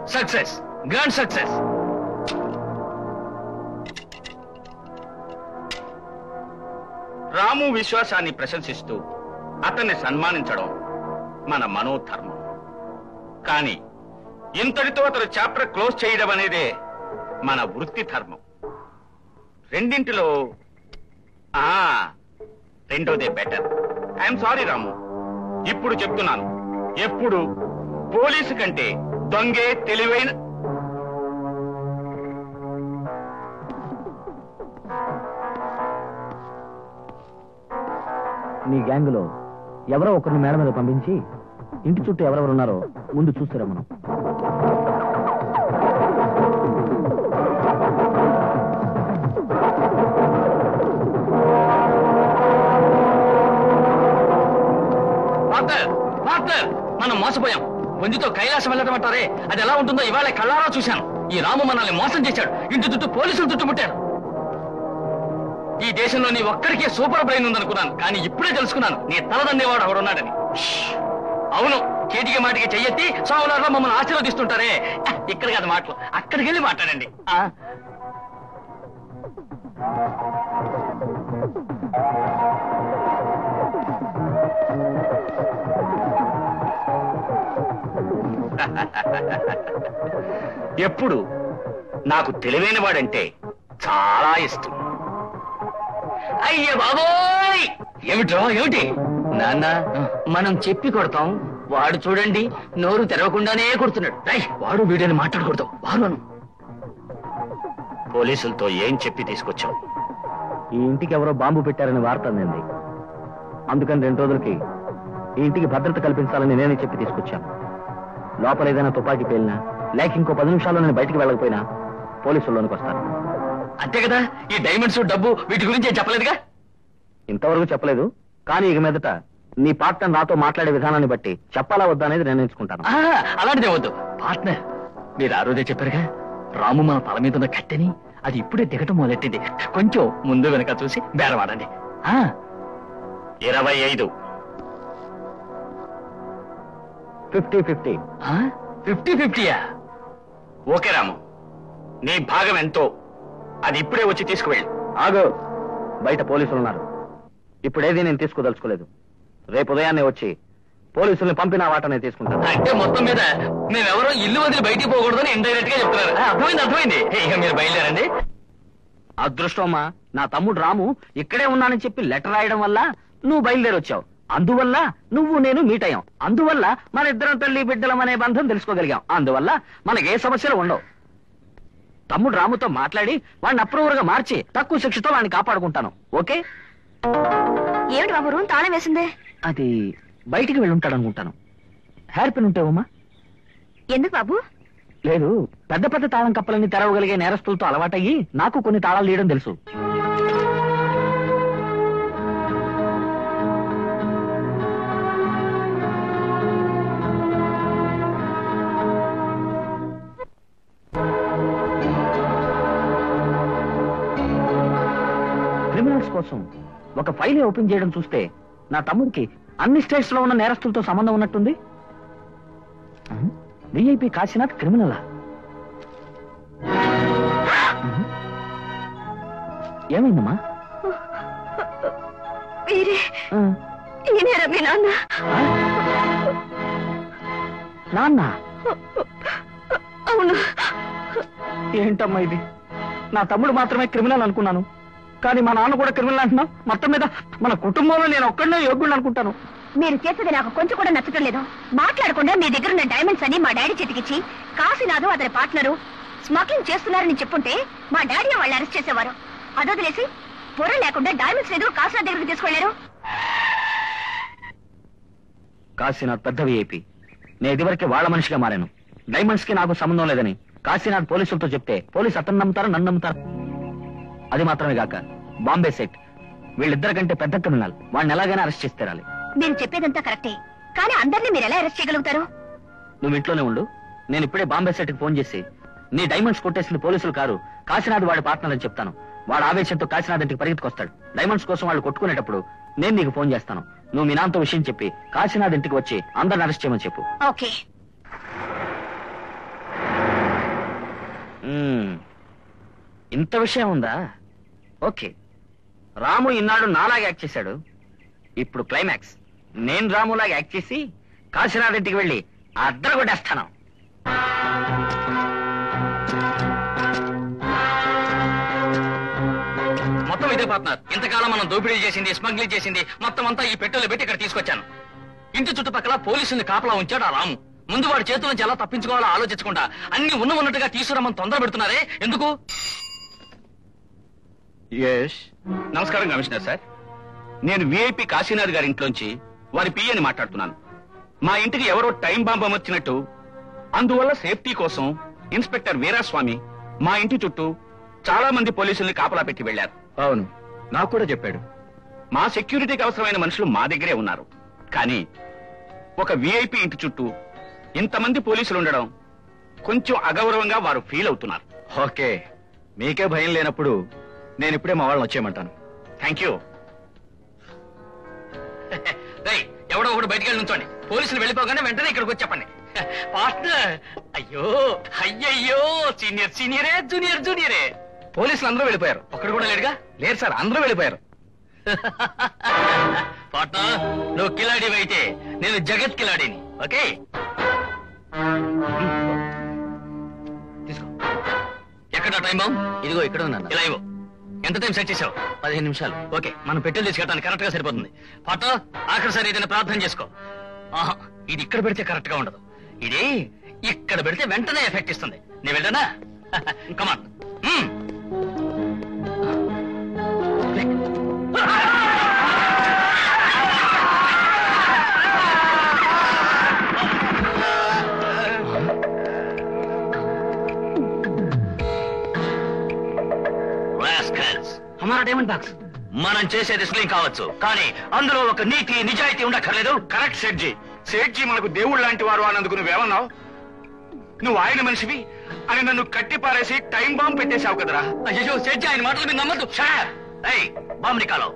Success grand success రాము విశ్వాసాన్ని ప్రశంసిస్తూ అతన్ని సన్మానించడం మన మనోధర్మం కానీ ఇంతటితో అతను చాప్టర్ క్లోజ్ చేయడం అనేదే మన వృత్తి ధర్మం రెండింటిలో ఆ రెండోదే బెటర్ ఐఎమ్ సారీ రాము ఇప్పుడు చెప్తున్నాను ఎప్పుడు పోలీసు కంటే దొంగే తెలివైన నీ గ్యాంగ్ లో ఎవరో ఒకరిని మేడ మీద పంపించి ఇంటి చుట్టూ ఎవరెవరు ఉన్నారో ముందు చూస్తారా మనం పార్ట్నర్ పార్ట్నర్ మనం మోసపోయాం వందితో కైలాసం వెళ్ళడం అంటారే అది ఎలా ఉంటుందో ఇవాళ కళ్ళారా చూశాను ఈ రాము మనల్ని మోసం చేశాడు ఇంటి చుట్టూ పోలీసులు చుట్టుముట్టారు ఈ దేశంలో నీ ఒక్కడికే సూపర్ బ్రెయిన్ ఉందనుకున్నాను కానీ ఇప్పుడే తెలుసుకున్నాను నీ తలదండేవాడు ఎవరున్నాడని షష్! అవును చేతికి మాటికి చెయ్యెత్తి సోమవారంలో మమ్మల్ని ఆశీర్వదిస్తుంటారే ఇక్కడ కాదు మాటలు అక్కడికి వెళ్ళి మాట్లాడండి ఆ? ఎప్పుడు నాకు తెలివైన వాడంటే చాలా ఇష్టం అయ్యే బాబోయ్ ఏమిట్రో ఏమిటి నాన్న మనం చెప్పి కొడతాం వాడు చూడండి నోరు తెరవకుండానే కొడుతున్నాడు రై వాడు వీడిని మాట్లాడకూడదు వారును పోలీసులతో ఏం చెప్పి తీసుకొచ్చావు ఈ ఇంటికి ఎవరో బాంబు పెట్టారని వార్త అందింది అందుకని రెండు రోజులకి ఈ ఇంటికి భద్రత కల్పించాలని నేనే చెప్పి తీసుకొచ్చాను లోపల ఏదైనా తుపాకీ పేలినా లేక ఇంకో పది నిమిషాల్లో నేను బయటికి వెళ్ళకపోయినా పోలీసుల్లోనికి వస్తాను అంతే కదా ఈ డైమండ్స్ డబ్బు వీటి గురించి ఏం చెప్పలేదుగా ఇంతవరకు చెప్పలేదు కానీ ఇక మీదట నీ పార్ట్నర్ నాతో మాట్లాడే విధానాన్ని బట్టి చెప్పాలా వద్దా అనేది నిర్ణయించుకుంటాను ఆ, అలాంటిదే వద్దు పార్ట్నర్ మీరు ఆ రోజే చెప్పారుగా రాము మన తల మీద ఉన్న కట్టెని అది ఇప్పుడే దిగటం మొదలెట్టింది కొంచెం ముందు వెనక చూసి బేరవాడండి ఇరవై ఐదు ఫిఫ్టీ ఫిఫ్టీ ఫిఫ్టీ ఫిఫ్టీయా ఓకే రాము నీ భాగం ఎంతో అది ఇప్పుడే వచ్చి తీసుకువెళ్ళు ఆగు బయట పోలీసులు ఉన్నారు ఇప్పుడేది నేను తీసుకోదలుచుకోలేదు రేపు ఉదయాన్నే వచ్చి పోలీసుల్ని పంపిన వాట నేను తీసుకుంటాను అంటే మొత్తం మీద మేమెవరో ఇల్లు వదిలి బయటికి పోకూడదని ఇండైరెక్ట్ గా చెప్తున్నారు ఆ, అర్థమైంది అర్థమైంది ఇక మీరు బయలుదేరండి అదృష్టమా నా తమ్ముడు రాము ఇక్కడే ఉన్నానని చెప్పి లెటర్ రాయడం వల్ల నువ్వు బయలుదేరొచ్చావు అందువల్ల నువ్వు నేను మీట్ అయ్యాం అందువల్ల మన ఇద్దరం తల్లి బిడ్డలం అనే బంధం తెలుసుకోగలిగాం అందువల్ల మనకి ఏ సమస్యలు ఉండవు తమ్ముడు రాముతో మాట్లాడి వాడిని అప్రూవర్ గా మార్చి తక్కువ శిక్షతో వాడిని కాపాడుకుంటాను ఓకే ఏమిటి బాబు రూమ్ తాళం వేసిందే అది బయటికి వెళ్ళి ఉంటాడు అనుకుంటాను హెయిర్ పిన్ ఉంటావమ్మా ఎందుకు బాబు లేదు పెద్ద పెద్ద తాళం కప్పలని తెరవగలిగే నేరస్తులతో అలవాటయ్యి నాకు కొన్ని తాళాలు తీయడం తెలుసు క్రిమినల్స్ కోసం ఒక ఫైల్ ఓపెన్ చేయడం చూస్తే నా తమ్ముడికి అన్ని స్టేట్స్ లో ఉన్న నేరస్తులతో సంబంధం ఉన్నట్టుంది విఐపి కాశీనాథ్ క్రిమినలా ఏమైందమ్మా మీరే ఆ, ఈయనేరా మీ నాన్న ఆ? నాన్న అవును ఏంటమ్మా ఇది నా తమ్ముడు మాత్రమే క్రిమినల్ అనుకున్నాను కానీ మా నాన్న కూడా క్రిమినల్ అంటున్నావు మొత్తం మీద మన కుటుంబంలో నేను ఒక్కడనే యోగ్యుడు అనుకుంటాను మీరు చేసేది నాకు కొంచెం కూడా నచ్చటం లేదు మాట్లాడకుండా మీ దగ్గర ఉన్న డైమండ్స్ అని మా డాడీ చేతికిచ్చి కాశీనాథు అతని పార్ట్నరు స్మగ్లింగ్ చేస్తున్నారని చెప్పుంటే మా డాడీ వాళ్ళు అరెస్ట్ చేసేవారు అదొదిలేసి పొర లేకుండా డైమండ్స్ ఎందుకు కాశీనాథ్ దగ్గరికి తీసుకెళ్లారు కాశీనాథ్ పెద్ద విఐపి నేను ఇదివరకే వాళ్ళ మనిషిగా మారాను డైమండ్స్ కి నాకు సంబంధం లేదని కాశీనాథ్ పోలీసులతో చెప్తే పోలీసు అతను నమ్ముతారా నన్ను నమ్ముతారా అది మాత్రమే కాక బాంబే సెట్ వీళ్ళిద్దరి కంటే పెద్ద క్రిమినల్ వాడిని ఎలాగైనా అరెస్ట్ చేసి తీరాలి మీరు చెప్పేదంతా కరెక్టే కానీ అందరినీ మీరు ఎలా అరెస్ట్ చేయగలుగుతారు నువ్వు ఇంట్లోనే ఉండు నేను ఇప్పుడే బాంబే సెట్ కి ఫోన్ చేసి నీ డైమండ్స్ కొట్టేసిన పోలీసులు కారు కాశీనాథ్ వాడి పార్ట్నర్ అని చెప్తాను వాడు ఆవేశంతో కాశీనాథ్ ఇంటికి పరిగెత్తుకొస్తాడు డైమండ్స్ కోసం వాళ్ళు కొట్టుకునేటప్పుడు నేను నీకు ఫోన్ చేస్తాను నువ్వు మీ నాన్నతో విషయం చెప్పి కాశీనాథ్ ఇంటికి వచ్చి అందరిని అరెస్ట్ చేయమని చెప్పు ఓకే మ్మ్. ఇంత విషయం ఉందా ఓకే రాము ఇన్నాడు నాలాగా యాక్ట్ చేశాడు ఇప్పుడు క్లైమాక్స్ నేను రాములాగా యాక్ట్ చేసి కాశీనాథ్ ఇంటికి వెళ్ళి అద్దరు కొట్టేస్తాను మొత్తం ఇదే పార్ట్నర్ ఇంతకాలం మనం దోపిడీ చేసింది స్మగ్లింగ్ చేసింది మొత్తం అంతా ఈ పెట్టెలో పెట్టి ఇక్కడ తీసుకొచ్చాను ఇంటి చుట్టుపక్కల పోలీసుల్ని కాపలా ఉంచాడు ఆ రాము ముందు వాడి చేతుల నుంచి ఎలా తప్పించుకోవాలో ఆలోచించకుండా అన్ని ఉన్న ఉన్నట్టుగా తీసుకురమ్మని తొందర పెడుతున్నారే ఎందుకు ఎస్ నమస్కారం కమిషనర్ సార్ నేను విఐపి కాశీనాథ్ గారి ఇంట్లోంచి వారి పియ్యని మాట్లాడుతున్నాను మా ఇంటికి ఎవరో టైం బాంబ్ అమర్చినట్టు అందువల్ల సేఫ్టీ కోసం ఇన్స్పెక్టర్ వీరాస్వామి మా ఇంటి చుట్టూ చాలా మంది పోలీసుల్ని కాపలా పెట్టి వెళ్లారు అవును నాకు కూడా చెప్పాడు మా సెక్యూరిటీకి అవసరమైన మనుషులు మా దగ్గరే ఉన్నారు కానీ ఒక విఐపి ఇంటి చుట్టూ ఇంతమంది పోలీసులు ఉండడం కొంచెం అగౌరవంగా వారు ఫీల్ అవుతున్నారు ఓకే మీకే భయం లేనప్పుడు నేను ఇప్పుడే మా వాళ్ళని వచ్చేయమంటాను థ్యాంక్ యూ రేయ్ ఎవడో ఒకడు బయటికి వెళ్ళి నుంచోండి పోలీసులు వెళ్ళిపోగానే వెంటనే ఇక్కడికి వచ్చి చెప్పండి పార్ట్నర్ అయ్యో అయ్యయ్యో సీనియర్ సీనియరే జూనియర్ జూనియరే పోలీసులు అందరూ వెళ్ళిపోయారు ఒక్కడు కూడా లేడుగా లేదు సార్ అందరూ వెళ్ళిపోయారు పార్ట్నర్ నువ్వు కిలాడి అయితే నేను జగత్ కిలాడిని ఓకే తీసుకో ఎక్కడ టైం బాంబ్ ఇదిగో ఇక్కడ ఉన్నాను ఇలా ఇవ్వు ఎంత టైం సెట్ చేసావు పదిహేను నిమిషాలు ఓకే మనం పెట్టెలు తీసుకెళ్ళడానికి కరెక్ట్ గా సరిపోతుంది పార్ట్నర్ ఆఖరిసారి ఏదైనా ప్రార్థన చేసుకో ఆహా ఇది ఇక్కడ పెడితే కరెక్ట్ గా ఉండదు ఇది ఇక్కడ పెడితే వెంటనే ఎఫెక్ట్ ఇస్తుంది నీ వెళ్ళనా కమాన్ హమారా డైమండ్ బాక్స్ మనం చేసేది స్లింగ్ కావచ్చు కానీ అందులో ఒక నీతి నిజాయితీ ఉండక్కర్లేదు కరెక్ట్ సెట్జీ సేట్జీ మనకు దేవుడు లాంటి వారు అన్నందుకు నువ్వేమన్నావు నువ్వు ఆయన మనిషివి అని నన్ను కట్టి పారేసి టైం బాంబ్ పెట్టేశావు కదరా అయ్యో సేచి ఆయన మాటలు మీరు నమ్మద్దు ఏయ్ బాంబు నికాలో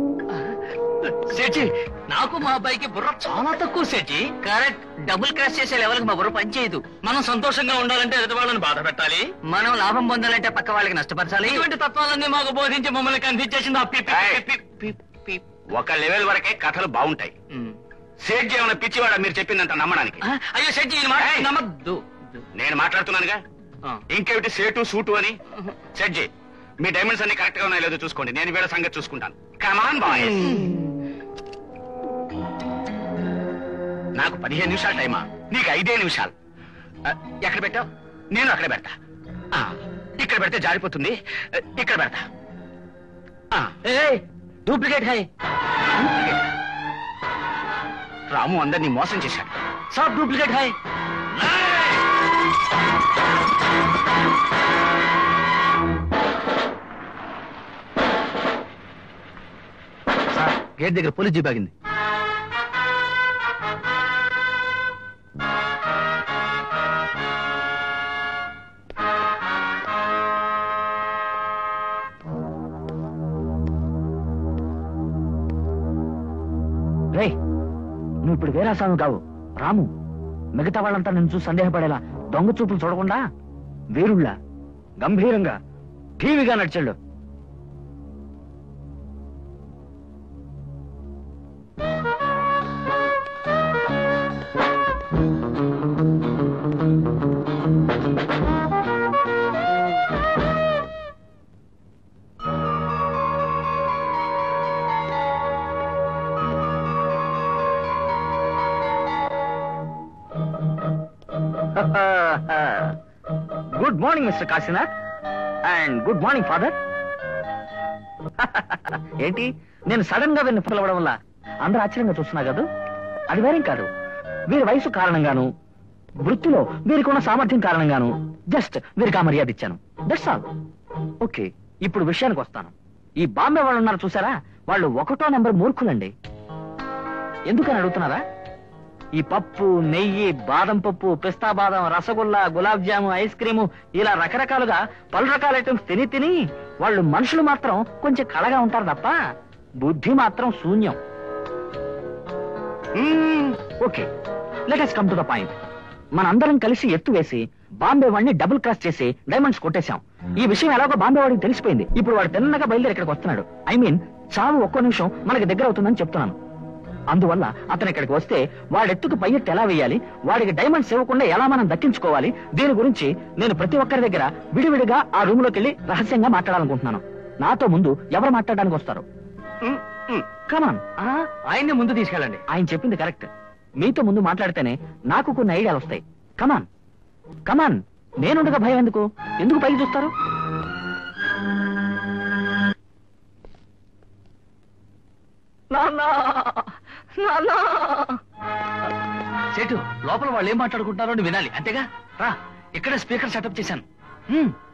సేచి నాకు మా అబ్బాయికి బుర్ర చాలా తక్కువ సేచి కరెక్ట్ డబుల్ క్రాష్ చేసే లెవెల్కి మా బుర్ర పనిచేయదు మనం సంతోషంగా ఉండాలంటే ఎదుటి వాళ్ళని బాధ పెట్టాలి మనం లాభం పొందాలంటే పక్క వాళ్ళకి నష్టపరచాలి ఇటువంటి తత్వాలన్నీ మాకు బోధించి మమ్మల్ని కనిపించేసింది ఆ పిప్పి, ఏయ్. పిప్పి, పిప్పి, పిప్పి. ఒక లెవెల్ వరకే కథలు బాగుంటాయి ఉమ్. సేట్జీ ఏమైనా పిచ్చివాడా మీరు చెప్పిందంత నమ్మడానికి ఆ, అయ్యో సేచి ఈయన మాట ఏయ్. నమ్మద్దు నేను మాట్లాడుతున్నానుగా ఆ. ఇంకేమిటి సేటు సూటు అని సెట్జీ మీ డైమండ్స్ అన్ని కరెక్ట్ గా ఉన్నాయో లేదో చూసుకోండి నేను వీళ్ళ సంగతి చూసుకుంటాను కమాన్ బాయ్ నాకు పదిహేను నిమిషాలు టైమా నీకు ఐదే నిమిషాలు ఆ, ఎక్కడ పెట్టావు నేను అక్కడ పెడతా ఆ, ఇక్కడ పెడితే జారిపోతుంది ఆ, ఇక్కడ పెడతా ఆ, డూప్లికేట్ హై డూప్లికేట్. రాము అందరినీ మోసం చేశాడు సాఫ్ డూప్లికేట్ హై సార్ గేట్ దగ్గర పోలీస్ జీప్ ఆగింది రే నువ్వు ఇప్పుడు వేరే స్వామి కావు రాము మిగతా వాళ్ళంతా నిన్ను చూసి సందేహపడేలా దొంగ చూపులు చూడకుండా వీరుళ్ళ గంభీరంగా టీవీగా నడిచాడు good morning mister Kashinath and good morning father ఏంటి నేను సడన్ గా వీరిని పిలవడం వల్ల అందరూ ఆశ్చర్యంగా చూస్తున్నా కాదు అది వేరేం కాదు వీరి వయసు కారణంగాను వృత్తిలో వీరికి ఉన్న సామర్థ్యం కారణంగాను జస్ట్ వీరికి ఆ మర్యాద ఇచ్చాను దట్స్ ఆల్ ఓకే ఇప్పుడు విషయానికి వస్తాను ఈ బాంబే వాళ్ళు ఉన్నారు చూసారా వాళ్ళు ఒకటో నెంబర్ మూర్ఖులండి ఎందుకని అడుగుతున్నారా ఈ పప్పు నెయ్యి బాదం పప్పు పిస్తా బాదం రసగుల్లా గులాబ్ జాము ఐస్ క్రీము ఇలా రకరకాలుగా పలు రకాల ఐటమ్స్ తిని తిని వాళ్ళు మనుషులు మాత్రం కొంచెం కళగా ఉంటారు తప్ప బుద్ధి మాత్రం శూన్యం okay let us come to the point మనందరం కలిసి ఎత్తు వేసి బాంబే వాడిని డబుల్ క్రాస్ చేసి డైమండ్స్ కొట్టేశాం ఈ విషయం ఎలాగో బాంబే వాడికి తెలిసిపోయింది ఇప్పుడు వాడు తిన్నగా బయలుదేరి ఇక్కడికి వస్తున్నాడు ఐ మీన్ చావు ఒక్కో నిమిషం మనకి దగ్గర అవుతుందని చెప్తున్నాను అందువల్ల అతను ఇక్కడికి వస్తే వాడెత్తుకు పై ఎత్తు ఎలా వేయాలి వాడికి డైమండ్స్ ఇవ్వకుండా ఎలా మనం దక్కించుకోవాలి దీని గురించి నేను ప్రతి ఒక్కరి దగ్గర విడివిడిగా ఆ రూమ్ లోకి వెళ్ళి రహస్యంగా మాట్లాడాలనుకుంటున్నాను నాతో ముందు ఎవరు మాట్లాడడానికి వస్తారు కమాన్ ఆయన్ని ముందు తీసుకెళ్ళండి ఆయన చెప్పింది కరెక్ట్ మీతో ముందు మాట్లాడితేనే నాకు కొన్ని ఐడియాలు వస్తాయి కమాన్ కమాన్ నేనుండగా భయం ఎందుకు ఎందుకు పైకి చూస్తారు నాన్నా! నాన్నా! సేటు లోపల వాళ్ళు ఏం మాట్లాడుకుంటున్నారో అని వినాలి అంతేగా రా ఇక్కడ స్పీకర్ సెటప్ చేశాను హ్మ్,